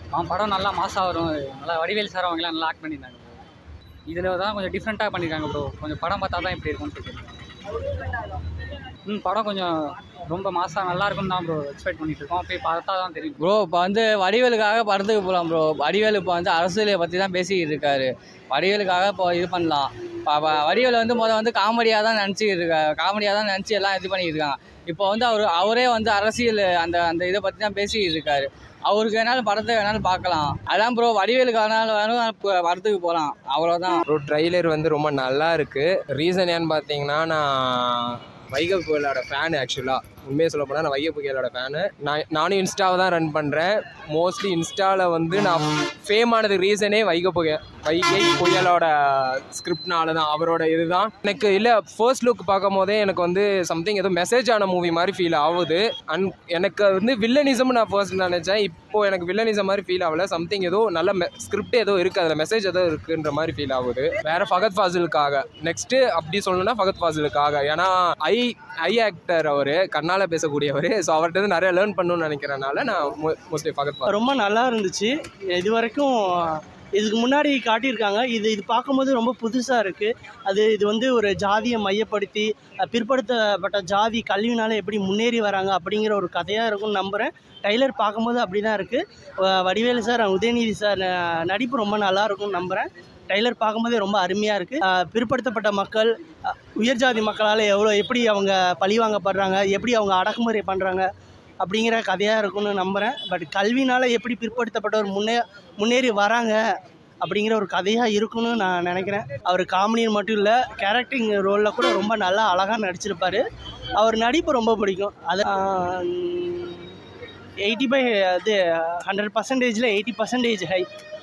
அவன் படம் நல்லா மாசாக வரும் நல்லா வடிவேல் சார் அவங்களாம் நல்லா ஆக்ட் பண்ணியிருந்தாங்க ப்ரோ இதில் தான் கொஞ்சம் டிஃப்ரெண்ட்டாக பண்ணியிருக்காங்க ப்ரோ கொஞ்சம் படம் பார்த்தா தான் இப்படி இருக்கும்னு தெரியும் ம் படம் கொஞ்சம் ரொம்ப மாசாக நல்லா இருக்கும்னு தான் ப்ரோ எக்ஸ்பெக்ட் பண்ணிட்டு இருக்கோம் போய் பார்த்தா தான் தெரியும் ப்ரோ இப்போ வந்து வடிவேலுக்காக படத்துக்கு போகலாம் ப்ரோ வடிவேலு இப்போ வந்து அரசியலை பற்றி தான் பேசிக்கிட்டு இருக்காரு வடிவேலுக்காக இப்போ இது பண்ணலாம் இப்போ வ- வடிவேலு வந்து முதல்ல வந்து காமெடியாக தான் நினச்சிக்கிட்டு இருக்காரு காமெடியாக தான் நினச்சி எல்லாம் இது பண்ணிக்கிட்டு இருக்காங்க இப்போ வந்து அவர் அவரே வந்து அரசியல் அந்த அந்த இதை பற்றி தான் பேசிக்கிட்டு இருக்காரு அவருக்கு வேணாலும் படத்தை வேணாலும் பார்க்கலாம் அதான் ப்ரோ வடிவேலுக்கு வேணாலும் வேணும் ப- படத்துக்கு போகலாம் அவ்வளோதான் ப்ரோ ட்ரைலர் வந்து ரொம்ப நல்லா இருக்கு ரீசன் ஏன்னு பார்த்தீங்கன்னா நான் வைகை புயலோட ஃபேன் ஆக்சுவலாக உண்மையை சொல்ல போனால் நான் வைகை புயலோட ஃபேனு நான் நானும் இன்ஸ்டாவை தான் ரன் பண்ணுறேன் மோஸ்ட்லி இன்ஸ்டாவில் வந்து நான் ஃபேம் ஆனதுக்கு ரீசனே வைகை புய வைகை புயலோட ஸ்கிரிப்ட்னால தான் அவரோட இதுதான் எனக்கு இல்லை ஃபர்ஸ்ட் லுக் பார்க்கும் போதே எனக்கு வந்து சம்திங் ஏதோ மெசேஜ் ஆன மூவி மாதிரி ஃபீல் ஆகுது அண்ட் எனக்கு வந்து வில்லனிசம் நான் ஃபர்ஸ்ட் நினச்சேன் இப்போ எனக்கு வில்லனிசம் மாதிரி ஃபீல் ஆகல சம்திங் ஏதோ நல்ல ஸ்கிரிப்ட் ஏதோ இருக்குது அதில் மெசேஜ் ஏதோ இருக்குன்ற மாதிரி ஃபீல் ஆகுது வேற ஃபகத் ஃபாசிலுக்காக நெக்ஸ்ட்டு அப்படி சொல்லணும்னா ஃபகத் ஃபாசிலுக்காக ஏன்னா ஐ ஐ ஆக்டர் அவர் கண்ணால் பேசக்கூடியவர் ஸோ அவர்கிட்ட இருந்து நிறைய லேர்ன் பண்ணணும்னு நினைக்கிறனால நான் மோஸ்ட்லி ஃபகத் ஃபாசில் ரொம்ப நல்லா இருந்துச்சு இது வரைக்கும் இதுக்கு முன்னாடி காட்டியிருக்காங்க இது இது பார்க்கும்போது ரொம்ப புதுசாக இருக்குது அது இது வந்து ஒரு ஜாதியை மையப்படுத்தி அஹ், பிற்படுத்தப்பட்ட ஜாதி கல்வினால எப்படி முன்னேறி வராங்க அப்படிங்கிற ஒரு கதையாக இருக்கும்னு நம்புகிறேன் டைலர் பார்க்கும்போது அப்படி தான் இருக்குது வடிவேலு சார் உதயநிதி சார் ந- நடிப்பு ரொம்ப நல்லா இருக்கும்னு நம்புகிறேன் டைலர் பார்க்கும்போதே ரொம்ப அருமையாக இருக்குது பிற்படுத்தப்பட்ட மக்கள் அஹ், உயர் ஜாதி மக்களால் எவ்வளோ எப்படி அவங்க பழிவாங்கப்படுறாங்க எப்படி அவங்க அடக்குமுறை பண்ணுறாங்க அப்படிங்கிற கதையாக இருக்கும்னு நம்புகிறேன் பட் கல்வினால் எப்படி பிற்படுத்தப்பட்டவர் முன்னே முன்னேறி வராங்க அப்படிங்கிற ஒரு கதையாக இருக்கும்னு நான் நினைக்கிறேன் அவர் காமெடியன் மட்டும் இல்லை கேரக்டிங் ரோலில் கூட ரொம்ப நல்லா அழகாக நடிச்சிருப்பார் அவர் நடிப்பு ரொம்ப பிடிக்கும் அது எயிட்டி பை அது ஹண்ட்ரட் பர்சன்டேஜில் எயிட்டி பர்சன்டேஜ் ஹை